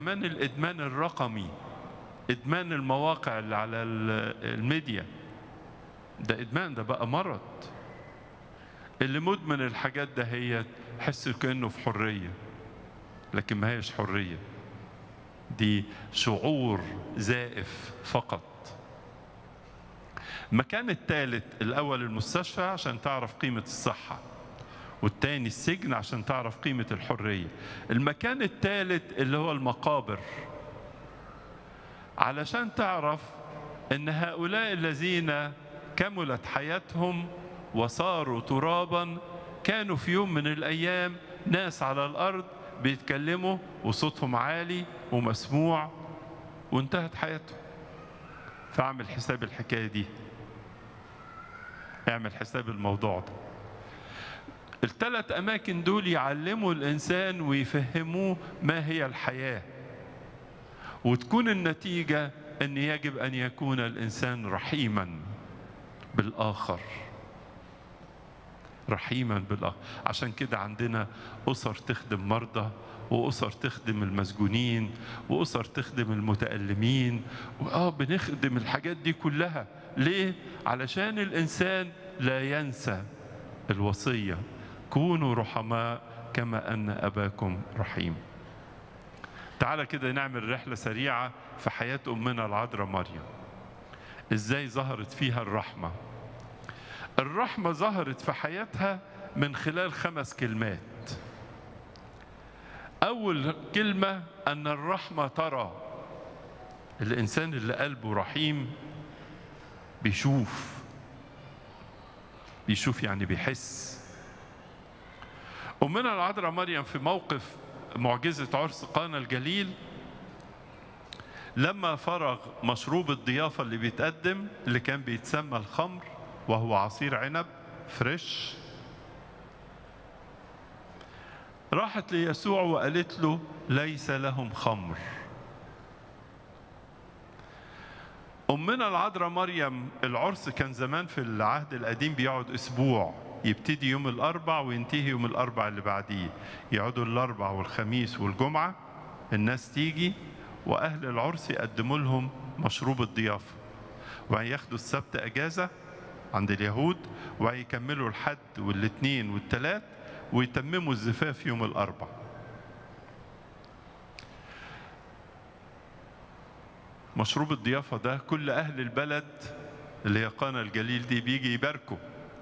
كمان الادمان الرقمي ادمان المواقع اللي على ال- الميديا ده ادمان ده بقى مرض اللي مدمن الحاجات ده هي حس كانه في حريه لكن ما هيش حريه دي شعور زائف فقط المكان الثالث الاول المستشفى عشان تعرف قيمه الصحه والتاني السجن عشان تعرف قيمه الحريه المكان الثالث اللي هو المقابر علشان تعرف ان هؤلاء الذين كملت حياتهم وصاروا ترابا كانوا في يوم من الايام ناس على الارض بيتكلموا وصوتهم عالي ومسموع وانتهت حياتهم فاعمل حساب الحكايه دي اعمل حساب الموضوع ده الثلاث اماكن دول يعلموا الانسان ويفهموه ما هي الحياه وتكون النتيجه ان يجب ان يكون الانسان رحيما بالاخر رحيما بالاخر عشان كده عندنا اسر تخدم مرضى واسر تخدم المسجونين واسر تخدم المتالمين واه بنخدم الحاجات دي كلها ليه علشان الانسان لا ينسى الوصيه كونوا رحماء كما ان اباكم رحيم تعالى كده نعمل رحله سريعه في حياه امنا العذراء مريم ازاي ظهرت فيها الرحمه الرحمه ظهرت في حياتها من خلال خمس كلمات اول كلمه ان الرحمه ترى الانسان اللي قلبه رحيم بيشوف بيشوف يعني بيحس أمنا العذراء مريم في موقف معجزة عرس قانا الجليل لما فرغ مشروب الضيافة اللي بيتقدم اللي كان بيتسمى الخمر وهو عصير عنب فريش راحت ليسوع وقالت له ليس لهم خمر أمنا العذراء مريم العرس كان زمان في العهد القديم بيقعد أسبوع يبتدي يوم الأربع وينتهي يوم الأربع اللي بعديه يقعدوا الأربع والخميس والجمعة الناس تيجي وأهل العرس يقدموا لهم مشروب الضيافة وبعدين ياخدوا السبت أجازة عند اليهود وبعدين يكملوا الحد والاثنين والثلاث ويتمموا الزفاف يوم الأربع مشروب الضيافة ده كل أهل البلد اللي هي قانا الجليل دي بيجي يباركوا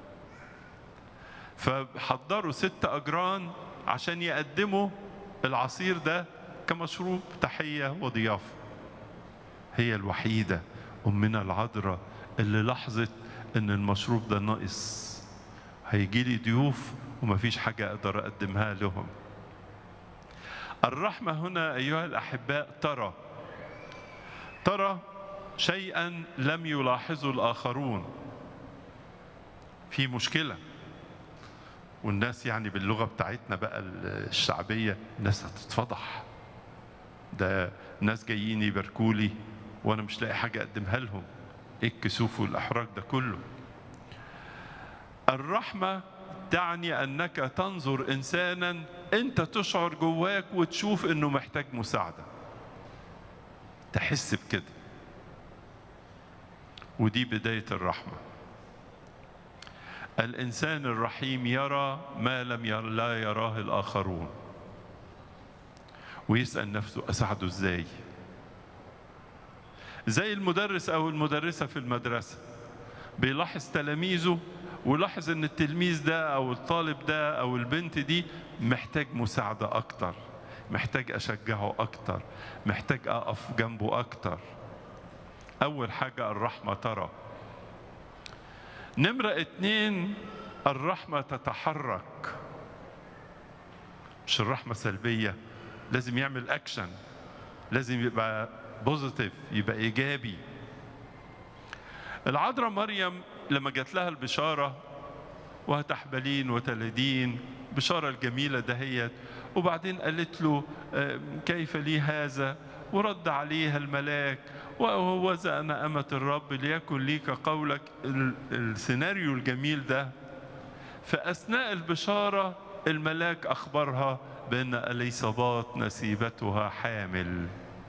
فحضروا ست أجران عشان يقدموا العصير ده كمشروب تحية وضيافة هي الوحيدة أمنا العذراء اللي لاحظت إن المشروب ده ناقص هيجي لي ضيوف ومفيش حاجة أقدر أقدمها لهم الرحمة هنا أيها الأحباء ترى ترى شيئا لم يلاحظه الآخرون في مشكلة والناس يعني باللغة بتاعتنا بقى الشعبية الناس هتتفضح ده ناس جايين يباركوا لي وانا مش لاقي حاجة اقدمها لهم ايه الكسوف والاحراج ده كله الرحمة تعني انك تنظر انسانا انت تشعر جواك وتشوف انه محتاج مساعدة تحس بكده ودي بداية الرحمة الإنسان الرحيم يرى ما لم ير لا يراه الآخرون ويسأل نفسه أساعده إزاي زي المدرس أو المدرسة في المدرسة بيلاحظ تلاميذه ويلاحظ ان التلميذ ده او الطالب ده او البنت دي محتاج مساعدة اكتر محتاج اشجعه اكتر محتاج اقف جنبه اكتر اول حاجة الرحمة ترى نمرة اتنين الرحمة تتحرك مش الرحمة سلبية لازم يعمل اكشن لازم يبقى بوزيتيف يبقى ايجابي العذراء مريم لما جات لها البشارة وهتحبلين وتلدين بشارة الجميلة دهيت وبعدين قالت له كيف لي هذا ورد عليها الملاك وهوذا أنا أمة الرب ليكن لي كقولك السيناريو الجميل ده في أثناء البشارة الملاك أخبرها بأن أليصابات نسيبتها حامل